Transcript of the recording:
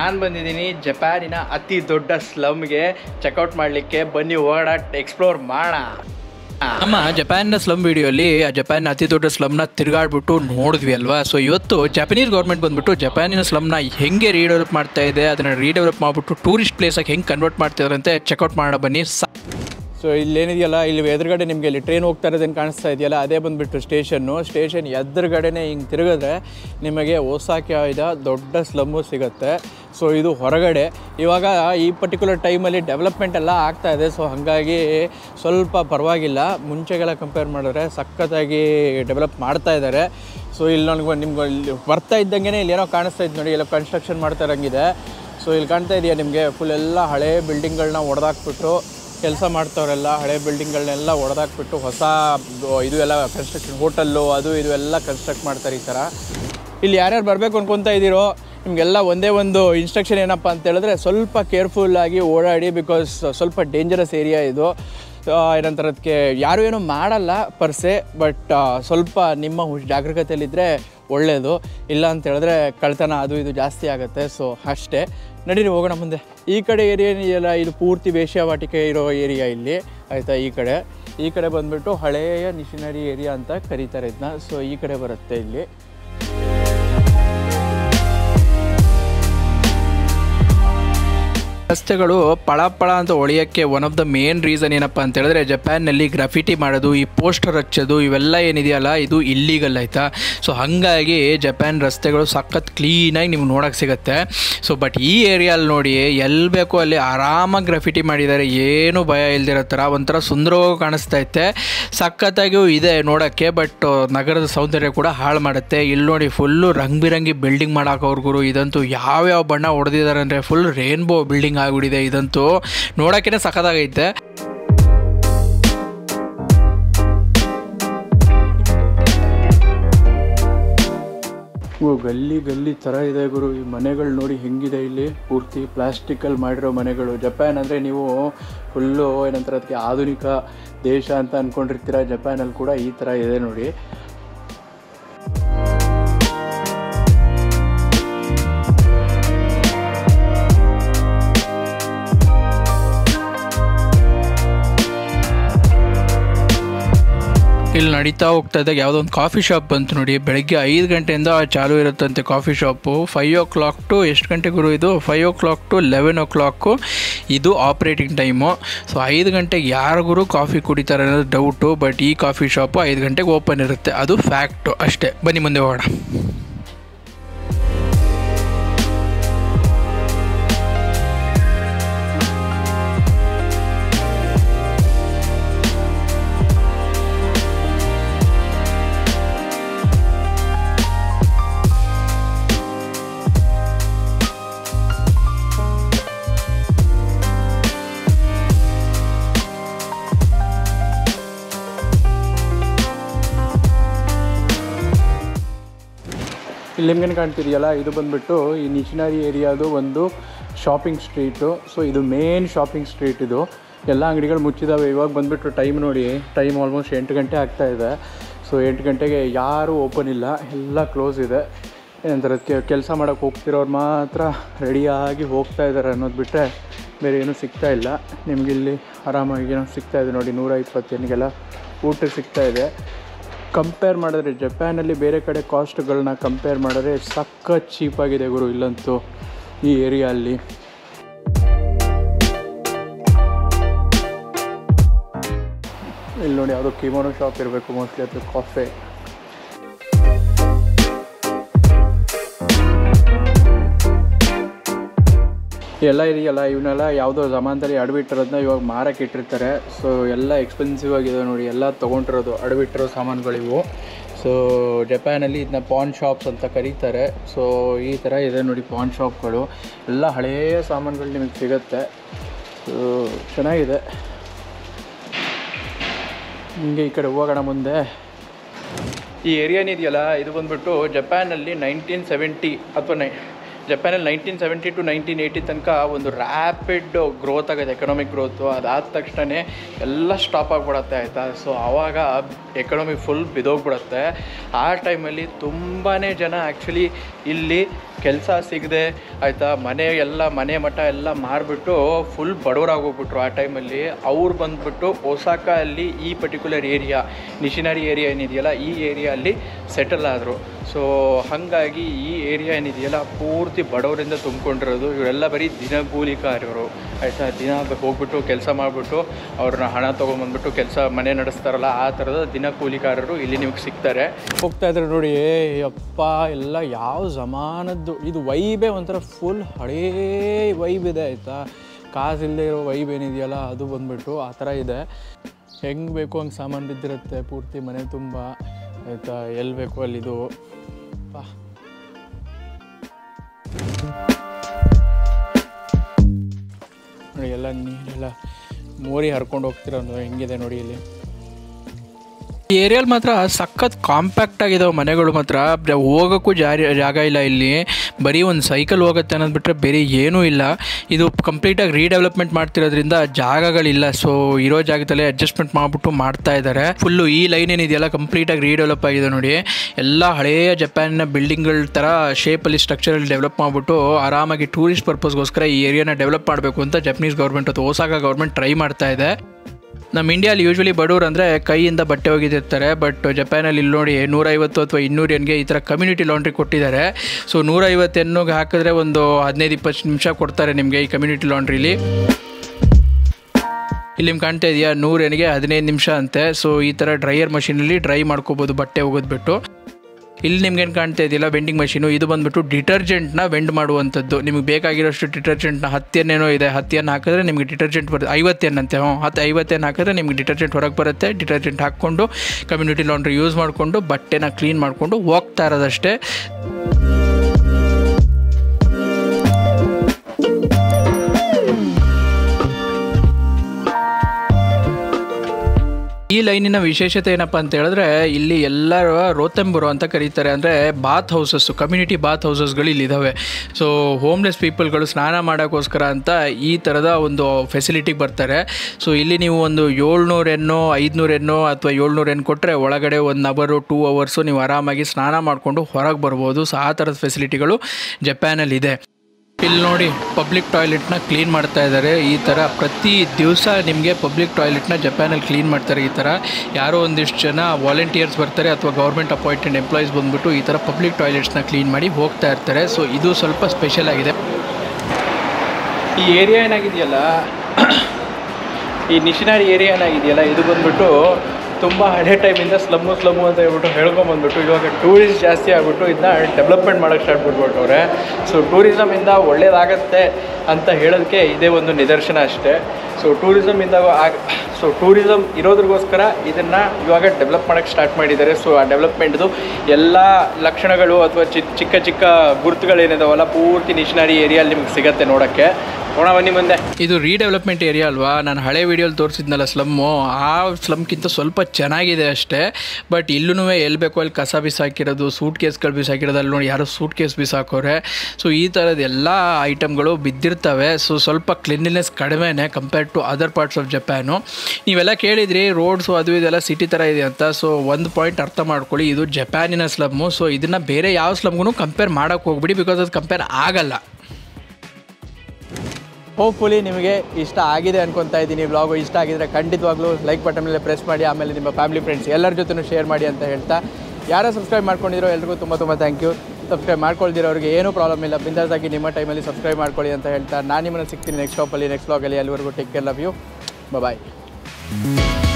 ನಾನು ಬಂದಿದ್ದೀನಿ ಜಪಾನಿನ ಅತಿ ದೊಡ್ಡ ಸ್ಲಮ್ಗೆ ಚೆಕ್ಔಟ್ ಮಾಡಲಿಕ್ಕೆ ಬನ್ನಿ ಹೋಗೋಣ ಎಕ್ಸ್ಪ್ಲೋರ್ ಮಾಡೋಣ ನಮ್ಮ ಜಪಾನ್ನ ಸ್ಲಮ್ ವಿಡಿಯೋಲಿ ಆ ಜಪಾನ್ ಅತಿ ದೊಡ್ಡ ಸ್ಲಮ್ನ ತಿರುಗಾಡ್ಬಿಟ್ಟು ನೋಡಿದ್ವಿ ಅಲ್ವಾ ಸೊ ಇವತ್ತು ಜಪಾನೀಸ್ ಗೌರ್ಮೆಂಟ್ ಬಂದ್ಬಿಟ್ಟು ಜಪಾನಿನ ಸ್ಲಮ್ನ ಹೆಂಗೆ ರೀಡೆವಲಪ್ ಮಾಡ್ತಾ ಇದೆ ಅದನ್ನ ರೀಡೆವಲಪ್ ಮಾಡ್ಬಿಟ್ಟು ಟೂರಿಸ್ಟ್ ಪ್ಲೇಸಾಗಿ ಹೆಂಗೆ ಕನ್ವರ್ಟ್ ಮಾಡ್ತಿದ್ದಾರೆ ಅಂತ ಚೆಕ್ಔಟ್ ಮಾಡೋಣ ಬನ್ನಿ ಸ- ಸೊ ಇಲ್ಲೇನಿದೆಯಲ್ಲ ಇಲ್ಲಿ ಎದುರುಗಡೆ ನಿಮಗೆ ಇಲ್ಲಿ ಟ್ರೈನ್ ಹೋಗ್ತಾ ಇರೋದೇನು ಕಾಣಿಸ್ತಾ ಇದೆಯಲ್ಲ ಅದೇ ಬಂದುಬಿಟ್ಟು ಸ್ಟೇಷನ್ನು ಸ್ಟೇಷನ್ ಎದುರುಗಡೆನೇ ಹಿಂಗೆ ತಿರುಗಿದ್ರೆ ನಿಮಗೆ ಒಸಾಕಿಯಾದ ದೊಡ್ಡ ಸ್ಲಮ್ಮು ಸಿಗುತ್ತೆ ಸೊ ಇದು ಹೊರಗಡೆ ಇವಾಗ ಈ ಪರ್ಟಿಕ್ಯುಲರ್ ಟೈಮಲ್ಲಿ ಡೆವಲಪ್ಮೆಂಟ್ ಎಲ್ಲ ಆಗ್ತಾ ಇದೆ ಸೊ ಹಾಗಾಗಿ ಸ್ವಲ್ಪ ಪರವಾಗಿಲ್ಲ ಮುಂಚೆಗೆಲ್ಲ ಕಂಪೇರ್ ಮಾಡಿದ್ರೆ ಸಖತ್ತಾಗಿ ಡೆವಲಪ್ ಮಾಡ್ತಾ ಇದ್ದಾರೆ ಸೊ ಇಲ್ಲಿ ನನಗೆ ನಿಮ್ಗೆ ಇಲ್ಲಿ ಬರ್ತಾ ಇದ್ದಂಗೆ ಇಲ್ಲಿ ಏನೋ ಕಾಣಿಸ್ತಾ ಇತ್ತು ನೋಡಿ ಎಲ್ಲ ಕನ್ಸ್ಟ್ರಕ್ಷನ್ ಮಾಡ್ತಾ ಇರೋಂಗಿದೆ ಸೊ ಇಲ್ಲಿ ಕಾಣ್ತಾ ಇದೆಯಾ ನಿಮಗೆ ಫುಲ್ ಎಲ್ಲ ಹಳೆ ಬಿಲ್ಡಿಂಗ್ಗಳನ್ನ ಹೊಡೆದಾಕ್ಬಿಟ್ಟು ಕೆಲಸ ಮಾಡ್ತವ್ರೆಲ್ಲ ಹಳೆ ಬಿಲ್ಡಿಂಗ್ಗಳನ್ನೆಲ್ಲ ಹೊಡೆದಾಕ್ಬಿಟ್ಟು ಹೊಸ ಇದು ಎಲ್ಲ ಕನ್ಸ್ಟ್ರಕ್ಷನ್ ಹೋಟೆಲ್ಲು ಅದು ಇದು ಎಲ್ಲ ಕನ್ಸ್ಟ್ರಕ್ಟ್ ಮಾಡ್ತಾರೆ ಈ ಥರ ಇಲ್ಲಿ ಯಾರ್ಯಾರು ಬರಬೇಕು ಅನ್ಕೊತಾ ಇದ್ದೀರೋ ನಿಮಗೆಲ್ಲ ಒಂದೇ ಒಂದು ಇನ್ಸ್ಟ್ರಕ್ಷನ್ ಏನಪ್ಪ ಅಂತ ಹೇಳಿದ್ರೆ ಸ್ವಲ್ಪ ಕೇರ್ಫುಲ್ಲಾಗಿ ಓಡಾಡಿ ಬಿಕಾಸ್ ಸ್ವಲ್ಪ ಡೇಂಜರಸ್ ಏರಿಯಾ ಇದು ಆ, ಏನಂತಾರೆ ಅದಕ್ಕೆ ಯಾರು ಏನೂ ಮಾಡಲ್ಲ ಪರ್ಸೆ ಬಟ್ ಸ್ವಲ್ಪ ನಿಮ್ಮ ಹುಷ್ ಜಾಗರೂಕತೆಯಲ್ಲಿದ್ದರೆ ಒಳ್ಳೆಯದು ಇಲ್ಲ ಅಂತ ಹೇಳಿದ್ರೆ ಕಳ್ತನ ಅದು ಇದು ಜಾಸ್ತಿ ಆಗುತ್ತೆ ಸೊ ಅಷ್ಟೇ ನಡೀರಿ ಹೋಗೋಣ ಮುಂದೆ ಈ ಕಡೆ ಏರಿಯಾ ಏನಿದೆಯಲ್ಲ ಇದು ಪೂರ್ತಿ ವೇಶ್ಯಾವಾಟಿಕೆ ಇರೋ ಏರಿಯಾ ಇಲ್ಲಿ ಆಯಿತಾ ಈ ಕಡೆ ಈ ಕಡೆ ಬಂದುಬಿಟ್ಟು ಹಳೆಯ ಮಿಷನರಿ ಏರಿಯಾ ಅಂತ ಕರೀತಾರೆ ಇದನ್ನ ಸೊ ಈ ಕಡೆ ಬರುತ್ತೆ ಇಲ್ಲಿ ರಸ್ತೆಗಳು ಪಳ ಪಳ ಅಂತ ಹೊಳೆಯೋಕ್ಕೆ one of the main reason ಏನಪ್ಪ ಅಂತ ಹೇಳಿದ್ರೆ ಜಪಾನ್ನಲ್ಲಿ ಗ್ರಾಫಿಟಿ ಮಾಡೋದು ಈ ಪೋಸ್ಟರ್ ಹಚ್ಚೋದು ಇವೆಲ್ಲ ಏನಿದೆಯಲ್ಲ ಇದು ಇಲ್ಲೀಗಲ್ ಆಯಿತಾ ಸೊ ಹಾಗಾಗಿ ಜಪಾನ್ ರಸ್ತೆಗಳು ಸಖತ್ ಕ್ಲೀನಾಗಿ ನಿಮ್ಗೆ ನೋಡೋಕೆ ಸಿಗುತ್ತೆ ಸೊ ಬಟ್ ಈ ಏರಿಯಲ್ಲಿ ನೋಡಿ ಎಲ್ಲಿ ಬೇಕೋ ಅಲ್ಲಿ ಆರಾಮಾಗಿ ಗ್ರಾಫಿಟಿ ಮಾಡಿದ್ದಾರೆ ಏನು ಭಯ ಇಲ್ದಿರೋ ಥರ ಒಂಥರ ಸುಂದರವಾಗಿ ಕಾಣಿಸ್ತಾ ಐತೆ ಸಖತ್ತಾಗಿಯೂ ಇದೆ ನೋಡೋಕ್ಕೆ ಬಟ್ ನಗರದ ಸೌಂದರ್ಯ ಕೂಡ ಹಾಳು ಮಾಡುತ್ತೆ ಇಲ್ಲಿ ನೋಡಿ ಫುಲ್ಲು ರಂಗ್ ಬಿರಂಗಿ ಬಿಲ್ಡಿಂಗ್ ಮಾಡೋಕವ್ರಿಗೂ ಇದಂತೂ ಯಾವ್ಯಾವ ಬಣ್ಣ ಹೊಡೆದಿದ್ದಾರೆ ಅಂದರೆ ಫುಲ್ ರೇನ್ಬೋ ಬಿಲ್ಡಿಂಗ್ ಆಗಿಬಿಟ್ಟಿದೆ ಇದಂತೂ ನೋಡೋಕ್ಕೇ ಸಖತ್ತಾಗೈತೆ ಓ ಗಲ್ಲಿ ಗಲ್ಲಿ ಥರ ಇದೆ ಗುರು ಈ ಮನೆಗಳು ನೋಡಿ ಹೆಂಗಿದೆ ಇಲ್ಲಿ ಪೂರ್ತಿ ಪ್ಲಾಸ್ಟಿಕಲ್ಲಿ ಮಾಡಿರೋ ಮನೆಗಳು ಜಪಾನ್ ಅಂದರೆ ನೀವು ಫುಲ್ಲು ಏನಂತಾರೆ ಅದಕ್ಕೆ ಆಧುನಿಕ ದೇಶ ಅಂತ ಅಂದ್ಕೊಂಡಿರ್ತೀರ ಜಪಾನಲ್ಲಿ ಕೂಡ ಈ ಥರ ಇದೆ ನೋಡಿ ಇಲ್ಲಿ ನಡೀತಾ ಹೋಗ್ತಾ ಇದ್ದಾಗ ಯಾವುದೋ ಒಂದು ಕಾಫಿ ಶಾಪ್ ಬಂತು ನೋಡಿ ಬೆಳಗ್ಗೆ ಐದು ಗಂಟೆಯಿಂದ ಚಾಲೂ ಇರುತ್ತಂತೆ coffee shop five o'clock to ಎಷ್ಟು ಗಂಟೆ ಗುರು ಇದು five o'clock to eleven o'clock ಇದು ಆಪ್ರೇಟಿಂಗ್ ಟೈಮು ಸೊ ಐದು ಗಂಟೆಗೆ ಯಾರಿಗೂ ಕಾಫಿ ಕುಡಿತಾರೆ ಅನ್ನೋದು ಡೌಟು ಬಟ್ ಈ ಕಾಫಿ ಶಾಪು ಐದು ಗಂಟೆಗೆ ಓಪನ್ ಇರುತ್ತೆ ಅದು ಫ್ಯಾಕ್ಟು ಅಷ್ಟೇ ಬನ್ನಿ ಮುಂದೆ ಹೋಗೋಣ ಇಲ್ಲಿ ನಿಮ್ಗೇನು ಕಾಣ್ತಿದೆಯಲ್ಲ ಇದು ಬಂದುಬಿಟ್ಟು ಈ ನಿಚಿನಾರಿ ಏರಿಯಾದು ಒಂದು ಶಾಪಿಂಗ್ ಸ್ಟ್ರೀಟು ಸೊ ಇದು ಮೇನ್ ಶಾಪಿಂಗ್ ಸ್ಟ್ರೀಟ್ ಇದು ಎಲ್ಲ ಅಂಗಡಿಗಳು ಮುಚ್ಚಿದ್ದಾವೆ ಇವಾಗ ಬಂದುಬಿಟ್ಟು ಟೈಮ್ ನೋಡಿ ಟೈಮ್ ಆಲ್ಮೋಸ್ಟ್ ಎಂಟು ಗಂಟೆ ಆಗ್ತಾ ಇದೆ ಸೊ ಎಂಟು ಗಂಟೆಗೆ ಯಾರೂ ಓಪನ್ ಇಲ್ಲ ಎಲ್ಲ ಕ್ಲೋಸ್ ಇದೆ ಏನಂತಾರೆ ಅದಕ್ಕೆ ಕೆಲಸ ಮಾಡೋಕ್ಕೆ ಹೋಗ್ತಿರೋರು ಮಾತ್ರ ರೆಡಿಯಾಗಿ ಹೋಗ್ತಾ ಇದ್ದಾರೆ ಅನ್ನೋದು ಬಿಟ್ಟರೆ ಬೇರೆ ಏನೂ ಸಿಗ್ತಾ ಇಲ್ಲ ನಿಮಗಿಲ್ಲಿ ಆರಾಮಾಗಿ ಏನೋ ಸಿಗ್ತಾ ಇದೆ ನೋಡಿ ನೂರ ಇಪ್ಪತ್ತೇನಿಗೆಲ್ಲ ಊಟ ಸಿಗ್ತಾ ಇದೆ ಕಂಪೇರ್ ಮಾಡಿದ್ರೆ ಜಪಾನಲ್ಲಿ ಬೇರೆ ಕಡೆ ಕಾಸ್ಟ್ಗಳನ್ನ ಕಂಪೇರ್ ಮಾಡಿದ್ರೆ ಸಖತ್ ಚೀಪಾಗಿದೆ ಗುರು ಇಲ್ಲಂತೂ ಈ ಏರಿಯಾ ಅಲ್ಲಿ ಇಲ್ಲಿ ನೋಡಿ ಯಾವುದೋ ಕಿಮೋನೋ ಶಾಪ್ ಇರಬೇಕು ಮೋಸ್ಟ್ಲಿ ಅಥವಾ ಕಾಫೆ ಎಲ್ಲ ಇದೆಯಲ್ಲ ಇವನ್ನೆಲ್ಲ ಯಾವುದೋ ಜಮಾನದಲ್ಲಿ ಅಡವಿಟ್ಟಿರೋದನ್ನ ಇವಾಗ ಮಾರಕ್ಕೆ ಇಟ್ಟಿರ್ತಾರೆ ಸೊ ಎಲ್ಲ ಎಕ್ಸ್ಪೆನ್ಸಿವ್ ಆಗಿದೆ ನೋಡಿ ಎಲ್ಲ ತೊಗೊಂಡಿರೋದು ಅಡವಿಟ್ಟಿರೋ ಸಾಮಾನುಗಳಿವು ಸೊ ಜಪಾನಲ್ಲಿ ಇದನ್ನ ಪಾನ್ ಶಾಪ್ಸ್ ಅಂತ ಕರೀತಾರೆ ಸೊ ಈ ಥರ ಇದೆ ನೋಡಿ ಪಾನ್ ಶಾಪ್ಗಳು ಎಲ್ಲ ಹಳೆಯ ಸಾಮಾನುಗಳು ನಿಮಗೆ ಸಿಗುತ್ತೆ ಸೊ ಚೆನ್ನಾಗಿದೆ ಹಿಂಗೆ ಈ ಕಡೆ ಹೋಗೋಣ ಮುಂದೆ ಈ ಏರಿಯಾ ಏನಿದೆಯಲ್ಲ ಇದು ಬಂದ್ಬಿಟ್ಟು ಜಪಾನಲ್ಲಿ ನೈನ್ಟೀನ್ ಸೆವೆಂಟಿ ಅಥವಾ ನೈ ಜಪಾನಲ್ಲಿ nineteen seventy to nineteen eighty ತನಕ ಒಂದು ರ್ಯಾಪಿಡ್ ಗ್ರೋತ್ ಆಗಿದೆ ಎಕನಾಮಿಕ್ ಗ್ರೋತು ಅದಾದ ತಕ್ಷಣವೇ ಎಲ್ಲ ಸ್ಟಾಪ್ ಆಗಿಬಿಡತ್ತೆ ಆಯಿತಾ ಸೊ ಆವಾಗ ಎಕನಾಮಿ ಫುಲ್ ಬಿದೋಗ್ಬಿಡುತ್ತೆ ಆ ಟೈಮಲ್ಲಿ ತುಂಬಾ ಜನ ಆ್ಯಕ್ಚುಲಿ ಇಲ್ಲಿ ಕೆಲಸ ಸಿಗದೆ ಆಯಿತಾ ಮನೆ ಎಲ್ಲ ಮನೆ ಮಠ ಎಲ್ಲ ಮಾರಿಬಿಟ್ಟು ಫುಲ್ ಬಡವರಾಗೋಗ್ಬಿಟ್ರು ಆ ಟೈಮಲ್ಲಿ ಅವ್ರು ಬಂದ್ಬಿಟ್ಟು ಒಸಾಕ ಅಲ್ಲಿ ಈ ಪರ್ಟಿಕ್ಯುಲರ್ ಏರಿಯಾ ನಿಶಿನರಿ ಏರಿಯಾ ಏನಿದೆಯಲ್ಲ ಈ ಏರಿಯಾ ಅಲ್ಲಿ ಸೆಟಲ್ ಆದರು ಸೊ ಹಾಗಾಗಿ ಈ ಏರಿಯಾ ಏನಿದೆಯಲ್ಲ ಪೂರ್ತಿ ಬಡವರಿಂದ ತುಂಬಿಕೊಂಡಿರೋದು ಇವರೆಲ್ಲ ಬರೀ ದಿನಗೂಲಿಕಾರರು ಆಯಿತಾ ದಿನ ಹೋಗ್ಬಿಟ್ಟು ಕೆಲಸ ಮಾಡಿಬಿಟ್ಟು ಅವ್ರನ್ನ ಹಣ ತೊಗೊಂಬಂದ್ಬಿಟ್ಟು ಕೆಲಸ ಮನೆ ನಡೆಸ್ತಾರಲ್ಲ ಆ ಥರದ ದಿನ ಕೂಲಿಕಾರರು ಇಲ್ಲಿ ನಿಮ್ಗೆ ಸಿಗ್ತಾರೆ ಹೋಗ್ತಾ ಇದ್ರೆ ನೋಡಿ ಯಪ್ಪ ಎಲ್ಲ ಯಾವ ಜಮಾನದ್ದು ಇದು ವೈಬೇ ಒಂಥರ ಫುಲ್ ಹಳೇ ವೈಬ್ ಇದೆ ಆಯಿತಾ ಕಾಸು ಇಲ್ಲದೆ ಇರೋ ವೈಬ್ ಏನಿದೆಯಲ್ಲ ಅದು ಬಂದ್ಬಿಟ್ಟು ಆ ಥರ ಇದೆ ಹೆಂಗೆ ಬೇಕು ಹಂಗೆ ಸಾಮಾನು ಬಿದ್ದಿರುತ್ತೆ ಪೂರ್ತಿ ಮನೆ ತುಂಬ ಆಯಿತಾ ಎಲ್ಲಿ ಬೇಕು ಅಲ್ಲಿದು ಪಾ ನೋಡಿ ಎಲ್ಲ ನೀರೆಲ್ಲ ಮೋರಿ ಹರ್ಕೊಂಡು ಹೋಗ್ತಿರೋದು ಹೆಂಗಿದೆ ನೋಡಿ ಇಲ್ಲಿ ಈ ಏರಿಯಾಲ್ ಮಾತ್ರ ಸಖತ್ ಕಾಂಪ್ಯಾಕ್ಟ್ ಆಗಿದಾವೆ ಮನೆಗಳು ಮಾತ್ರ ಬ- ಹೋಗೋಕ್ಕೂ ಜಾರಿ ಜಾಗ ಇಲ್ಲ ಇಲ್ಲಿ ಬರೀ ಒಂದು ಸೈಕಲ್ ಹೋಗುತ್ತೆ ಅನ್ನೋದು ಬಿಟ್ಟರೆ ಬೇರೆ ಏನೂ ಇಲ್ಲ ಇದು ಕಂಪ್ಲೀಟಾಗಿ ರೀಡೆವಲಪ್ಮೆಂಟ್ ಮಾಡ್ತಿರೋದ್ರಿಂದ ಜಾಗಗಳಿಲ್ಲ ಸೊ ಇರೋ ಜಾಗದಲ್ಲೇ ಅಡ್ಜಸ್ಟ್ಮೆಂಟ್ ಮಾಡಿಬಿಟ್ಟು ಮಾಡ್ತಾ ಇದ್ದಾರೆ ಫುಲ್ಲು ಈ ಲೈನ್ ಏನಿದೆಯಲ್ಲ ಕಂಪ್ಲೀಟಾಗಿ ರೀಡೆವಲಪ್ ಆಗಿದೆ ನೋಡಿ ಎಲ್ಲ ಹಳೆಯ ಜಪಾನಿನ ಬಿಲ್ಡಿಂಗ್ಗಳ ಥರ ಶೇಪಲ್ಲಿ ಸ್ಟ್ರಕ್ಚರಲ್ಲಿ ಡೆವಲಪ್ ಮಾಡಿಬಿಟ್ಟು ಆರಾಮಾಗಿ ಟೂರಿಸ್ಟ್ ಪರ್ಪಸ್ಗೋಸ್ಕರ ಈ ಏರಿಯಾನ ಡೆವಲಪ್ ಮಾಡಬೇಕು ಅಂತ ಜಪನೀಸ್ ಗೌರ್ಮೆಂಟ್ ಅಥವಾ ಓಸಾಕ ಗೌರ್ಮೆಂಟ್ ಟ್ರೈ ಮಾಡ್ತಾ ಇದೆ ನಮ್ಮ ಇಂಡಿಯಾಲಿ ಯೂಶ್ವಲಿ ಬಡವ್ರು ಅಂದರೆ ಕೈಯಿಂದ ಬಟ್ಟೆ ಒಗಿದಿರ್ತಾರೆ ಬಟ್ ಜಪಾನಲ್ಲಿ ಇಲ್ಲಿ ನೋಡಿ ನೂರೈವತ್ತು ಅಥವಾ ಇನ್ನೂರು ಎನ್ಗೆ ಈ ಥರ ಕಮ್ಯುನಿಟಿ ಲಾಂಡ್ರಿ ಕೊಟ್ಟಿದ್ದಾರೆ ಸೊ ನೂರೈವತ್ತು ಎನ್ನುಗೆ ಹಾಕಿದ್ರೆ ಒಂದು ಹದಿನೈದು ಇಪ್ಪತ್ತು ನಿಮಿಷ ಕೊಡ್ತಾರೆ ನಿಮಗೆ ಈ ಕಮ್ಯುನಿಟಿ ಲಾಂಡ್ರಿಲಿ ಇಲ್ಲಿ ನಿಮ್ಗೆ ಕಾಣ್ತಾ ಇದೆಯಾ ನೂರು ಎನ್ಗೆ ಹದಿನೈದು ನಿಮಿಷ ಅಂತೆ ಸೊ ಈ ಥರ ಡ್ರೈಯರ್ ಮಷೀನಲ್ಲಿ ಡ್ರೈ ಮಾಡ್ಕೋಬೋದು ಬಟ್ಟೆ ಒಗೆದ್ಬಿಟ್ಟು ಇಲ್ಲಿ ನಿಮ್ಗೆ ಏನು ಕಾಣ್ತಾ ಇದೆಯಲ್ಲ ವೆಂಡಿಂಗ್ ಮಷೀನು ಇದು ಬಂದ್ಬಿಟ್ಟು ಡಿಟರ್ಜೆಂಟ್ನ ವೆಂಡ್ ಮಾಡುವಂಥದ್ದು ನಿಮಗೆ ಬೇಕಾಗಿರೋಷ್ಟು ಡಿಟರ್ಜೆಂಟ್ನ ಹತ್ತೆನ್ನೇನೋ ಇದೆ ಹತ್ತಿಯನ್ನು ಹಾಕಿದ್ರೆ ನಿಮಗೆ ಡಿಟರ್ಜೆಂಟ್ ಬರುತ್ತೆ ಐವತ್ತೆನ್ನಂತೆ ಹ್ಞೂ ಹತ್ತು ಐವತ್ತೆನ್ನು ಹಾಕಿದ್ರೆ ನಿಮಗೆ ಡಿಟರ್ಜೆಂಟ್ ಹೊರಗೆ ಬರುತ್ತೆ ಡಿಟರ್ಜೆಂಟ್ ಹಾಕ್ಕೊಂಡು ಕಮ್ಯುನಿಟಿ ಲಾಂಡ್ರಿ ಯೂಸ್ ಮಾಡಿಕೊಂಡು ಬಟ್ಟೆನ ಕ್ಲೀನ್ ಮಾಡಿಕೊಂಡು ಹೋಗ್ತಾ ಇರೋದಷ್ಟೇ ಈ ಲೈನಿನ ವಿಶೇಷತೆ ಏನಪ್ಪ ಅಂತ ಹೇಳಿದ್ರೆ ಇಲ್ಲಿ ಎಲ್ಲರ ರೋತೆಂಬುರು ಅಂತ ಕರೀತಾರೆ ಅಂದರೆ ಬಾತ್ ಹೌಸಸ್ಸು ಕಮ್ಯುನಿಟಿ ಬಾತ್ ಹೌಸಸ್ಗಳು ಇಲ್ಲಿ ಇದ್ದಾವೆ ಸೊ ಹೋಮ್ಲೆಸ್ ಪೀಪಲ್ಗಳು ಸ್ನಾನ ಮಾಡೋಕ್ಕೋಸ್ಕರ ಅಂತ ಈ ಥರದ ಒಂದು ಫೆಸಿಲಿಟಿಗೆ ಬರ್ತಾರೆ ಸೊ ಇಲ್ಲಿ ನೀವು ಒಂದು ಏಳ್ನೂರು ಎನ್ನೋ ಐದುನೂರು ಎನ್ನೋ ಅಥವಾ ಏಳ್ನೂರು ಎಣ್ಣು ಕೊಟ್ಟರೆ ಒಳಗಡೆ ಒಂದು ಅವರು ಟೂ ಅವರ್ಸು ನೀವು ಆರಾಮಾಗಿ ಸ್ನಾನ ಮಾಡಿಕೊಂಡು ಹೊರಗೆ ಬರ್ಬೋದು ಸೊ ಆ ಥರದ ಫೆಸಿಲಿಟಿಗಳು ಜಪಾನಲ್ಲಿ ಇದೆ ಇಲ್ಲಿ ನೋಡಿ ಪಬ್ಲಿಕ್ ಟಾಯ್ಲೆಟ್ನ ಕ್ಲೀನ್ ಮಾಡ್ತಾ ಇದ್ದಾರೆ ಈ ಥರ ಪ್ರತಿ ದಿವಸ ನಿಮಗೆ ಪಬ್ಲಿಕ್ ಟಾಯ್ಲೆಟ್ನ ಜಪಾನಲ್ಲಿ ಕ್ಲೀನ್ ಮಾಡ್ತಾರೆ ಈ ಥರ ಯಾರೋ ಒಂದಿಷ್ಟು ಜನ ವಾಲಂಟಿಯರ್ಸ್ ಬರ್ತಾರೆ ಅಥವಾ ಗೌರ್ಮೆಂಟ್ ಅಪಾಯಿಂಟೆಡ್ ಎಂಪ್ಲಾಯೀಸ್ ಬಂದ್ಬಿಟ್ಟು ಈ ಥರ ಪಬ್ಲಿಕ್ ಟಾಯ್ಲೆಟ್ಸ್ನ ಕ್ಲೀನ್ ಮಾಡಿ ಹೋಗ್ತಾ ಇರ್ತಾರೆ ಸೊ ಇದು ಸ್ವಲ್ಪ ಸ್ಪೆಷಲ್ ಆಗಿದೆ ಈ ಏರಿಯಾ ಏನಾಗಿದೆಯಲ್ಲ ಈ ನಿಶಿನಾರಿ ಏರಿಯಾ ಏನಾಗಿದೆಯಲ್ಲ ಇದು ಬಂದ್ಬಿಟ್ಟು ತುಂಬ ಹಳೆ ಟೈಮಿಂದ ಸ್ಲಮ್ಮು ಸ್ಲಮ್ಮು ಅಂತ ಹೇಳ್ಬಿಟ್ಟು ಹೇಳ್ಕೊಂಬಂದ್ಬಿಟ್ಟು ಇವಾಗ ಟೂರಿಸ್ಟ್ ಜಾಸ್ತಿ ಆಗ್ಬಿಟ್ಟು ಇದನ್ನ ಡೆವಲಪ್ಮೆಂಟ್ ಮಾಡೋಕ್ಕೆ ಸ್ಟಾರ್ಟ್ ಮಾಡ್ಬಿಟ್ಟವ್ರೆ ಸೊ ಟೂರಿಸಮಿಂದ ಒಳ್ಳೇದಾಗತ್ತೆ ಅಂತ ಹೇಳೋದಕ್ಕೆ ಇದೇ ಒಂದು ನಿದರ್ಶನ ಅಷ್ಟೇ ಸೊ ಟೂರಿಸಮಿಂದ ಆಗ ಸೊ ಟೂರಿಸಮ್ ಇರೋದ್ರಿಗೋಸ್ಕರ ಇದನ್ನು ಇವಾಗ ಡೆವಲಪ್ ಮಾಡೋಕ್ಕೆ ಸ್ಟಾರ್ಟ್ ಮಾಡಿದ್ದಾರೆ ಸೊ ಆ ಡೆವಲಪ್ಮೆಂಟ್ದು ಎಲ್ಲ ಲಕ್ಷಣಗಳು ಅಥವಾ ಚಿಕ್ಕ ಚಿಕ್ಕ ಚಿಕ್ಕ ಗುರುತುಗಳೇನಿದಾವಲ್ಲ ಪೂರ್ತಿ ನಿಶಿನಾರಿ ಏರಿಯಲ್ಲಿ ನಿಮಗೆ ಸಿಗತ್ತೆ ನೋಡೋಕ್ಕೆ ಹೋಣ ಬನ್ನಿ ಮುಂದೆ ಇದು ರೀಡೆವಲಪ್ಮೆಂಟ್ ಏರಿಯಾ ಅಲ್ವಾ ನಾನು ಹಳೆ ವಿಡಿಯೋಲಿ ತೋರಿಸಿದ್ನಲ್ಲ ಸ್ಲಮ್ಮು ಆ ಸ್ಲಮ್ಗಿಂತ ಸ್ವಲ್ಪ ಚೆನ್ನಾಗಿದೆ ಅಷ್ಟೇ ಬಟ್ ಇಲ್ಲೂ ಎಲ್ಲಿ ಬೇಕೋ ಅಲ್ಲಿ ಕಸ ಬಿಸಾಕಿರೋದು ಸೂಟ್ ಕೇಸ್ಗಳು ಬಿಸಾಕಿರೋದು ಅಲ್ಲಿ ನೋಡಿ ಯಾರೋ ಸೂಟ್ ಕೇಸ್ ಬಿಸಾಕೋರೆ ಸೊ ಈ ಥರದ ಎಲ್ಲ ಐಟಮ್ಗಳು ಬಿದ್ದಿರ್ತವೆ ಸೊ ಸ್ವಲ್ಪ ಕ್ಲೀನ್ಲಿನೆಸ್ ಕಡಿಮೆನೇ compared to other parts of Japan ನೀವೆಲ್ಲ ಕೇಳಿದ್ರಿ ರೋಡ್ಸು ಅದು ಇದೆಲ್ಲ ಸಿಟಿ ಥರ ಇದೆ ಅಂತ ಸೊ ಒಂದು ಪಾಯಿಂಟ್ ಅರ್ಥ ಮಾಡ್ಕೊಳ್ಳಿ ಇದು ಜಪಾನಿನ ಸ್ಲಮ್ಮು ಸೊ ಇದನ್ನು ಬೇರೆ ಯಾವ ಸ್ಲಮ್ಗೂ ಕಂಪೇರ್ ಮಾಡೋಕ್ಕೆ ಹೋಗ್ಬಿಡಿ ಬಿಕಾಸ್ ಅದು ಕಂಪೇರ್ ಆಗಲ್ಲ ಹೋಪ್ಫುಲಿ ನಿಮಗೆ ಇಷ್ಟ ಆಗಿದೆ ಅನ್ಕೊತಾ ಇದ್ದೀನಿ ಬ್ಲಾಗು ಇಷ್ಟ ಆಗಿದ್ರೆ ಖಂಡಿತವಾಗ್ಲೂ ಲೈಕ್ ಬಟನ್ ಮೇಲೆ ಪ್ರೆಸ್ ಮಾಡಿ ಆಮೇಲೆ ನಿಮ್ಮ ಫ್ಯಾಮಿಲಿ ಫ್ರೆಂಡ್ಸ್ ಎಲ್ಲರ ಜೊತೆನೂ ಶೇರ್ ಮಾಡಿ ಅಂತ ಹೇಳ್ತಾ ಯಾರೋ ಸಬ್ಸ್ಕ್ರೈಬ್ ಮಾಡ್ಕೊಂಡಿರೋ ಎಲ್ರಿಗೂ ತುಂಬ ತುಂಬ ಥ್ಯಾಂಕ್ ಯು ಸಬ್ಸ್ಕ್ರೈಬ್ ಮಾಡ್ಕೊಳ್ದಿರೋರಿಗೆ ಏನೂ ಪ್ರಾಬ್ಲಮ್ ಇಲ್ಲ ಬಿಂದಾಸ್ ಆಗಿ ನಿಮ್ಮ ಟೈಮಲ್ಲಿ ಸಬ್ಸ್ಕ್ರೈಬ್ ಮಾಡ್ಕೊಳ್ಳಿ ಅಂತ ಹೇಳ್ತಾ ನಾನು ನಿಮ್ಮನ್ನು ಸಿಗ್ತೀನಿ ನೆಕ್ಸ್ಟ್ ಟಾಪಲ್ಲಿ ನೆಕ್ಸ್ಟ್ ಬ್ಲಾಗಲ್ಲಿ ಅಲ್ಲಿವರೆಗೂ take care love you bye